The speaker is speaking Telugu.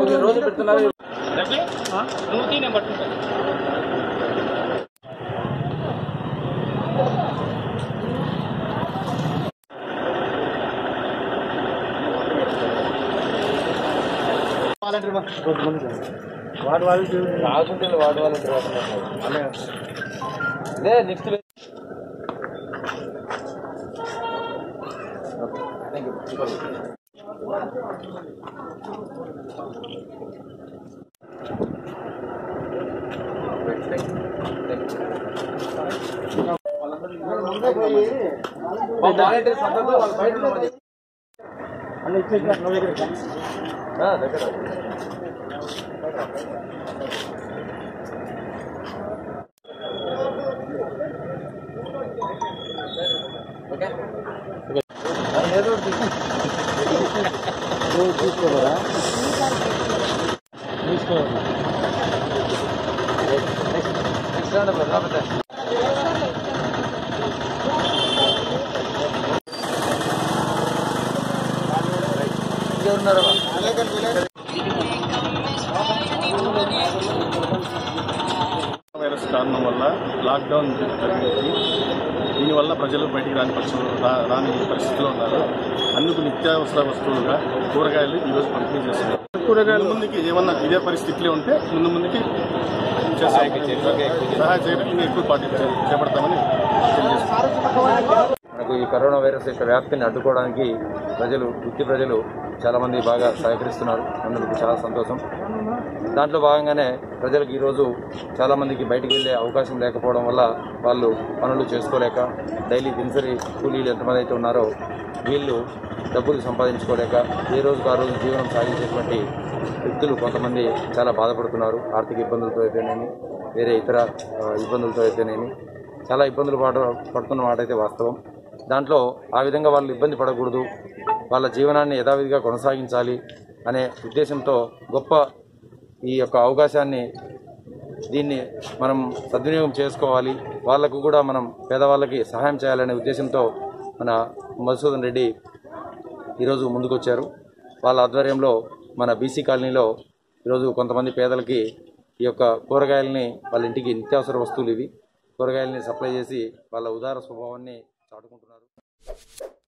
రోజు పెడుతున్నారు నూతి నేను పట్టుకుంటాను వాడు వాళ్ళు రాకుంటే వాడు వాళ్ళు ఇదే నెక్స్ట్ వాలంటీర్స్ అందరితో వాళ్ళు బయట ఉన్నారు. ఆ, దగ్గర ఓకే ఏదో ఒకటి తీసుకోరా నెక్స్ట్ రాండి ప్రజాపతి ఇంకెవరున్నారా వైరస్ కారణం వల్ల లాక్డౌన్ జరిగింది దీనివల్ల ప్రజలు బయటికి రాని పరిస్థితులు రా- రాని పరిస్థితిలో ఉన్నారు అందుకు నిత్యావసర వస్తువులుగా కూరగాయలు ఈరోజు పంపిణీ చేస్తున్నారు కూరగాయల ముందుకి ఏమన్నా ఇదే పరిస్థితిలో ఉంటే ముందు ముందుకి చేస్తాం. సహాయ చర్యలు ఇంకా ఎక్కువ పాటి చేపడతామని తెలియజేస్తున్నాం మనకు ఈ కరోనా వైరస్ యొక్క వ్యాప్తిని అడ్డుకోవడానికి ప్రజలు వృత్తి ప్రజలు చాలా మంది బాగా సహకరిస్తున్నారు అందుకు చాలా సంతోషం దాంట్లో భాగంగానే ప్రజలకు ఈరోజు చాలా మందికి బయటికి వెళ్ళే అవకాశం లేకపోవడం వల్ల వాళ్ళు పనులు చేసుకోలేక డైలీ దినసరి కూలీలు ఎంతమంది అయితే ఉన్నారో వీళ్ళు డబ్బులు సంపాదించుకోలేక ఏ రోజుకు ఆ రోజు జీవనం సాగించేటువంటి వ్యక్తులు కొంతమంది చాలా బాధపడుతున్నారు ఆర్థిక ఇబ్బందులతో అయితేనేమి వేరే ఇతర ఆ, ఇబ్బందులతో అయితేనేమి చాలా ఇబ్బందులు పడ పడుతున్న మాట అయితే వాస్తవం దాంట్లో ఆ విధంగా వాళ్ళు ఇబ్బంది పడకూడదు వాళ్ళ జీవనాన్ని యథావిధిగా కొనసాగించాలి అనే ఉద్దేశంతో గొప్ప ఈ యొక్క అవకాశాన్ని దీన్ని మనం సద్వినియోగం చేసుకోవాలి వాళ్ళకు కూడా మనం పేదవాళ్ళకి సహాయం చేయాలనే ఉద్దేశంతో మన మధుసూదన్ రెడ్డి ఈరోజు ముందుకొచ్చారు వాళ్ళ ఆధ్వర్యంలో మన బీసీ కాలనీలో ఈరోజు కొంతమంది పేదలకి ఈ యొక్క కూరగాయలని వాళ్ళ ఇంటికి నిత్యావసర వస్తువులు ఇవి కూరగాయలని సప్లై చేసి వాళ్ళ ఉదార స్వభావాన్ని చాటుకుంటున్నారు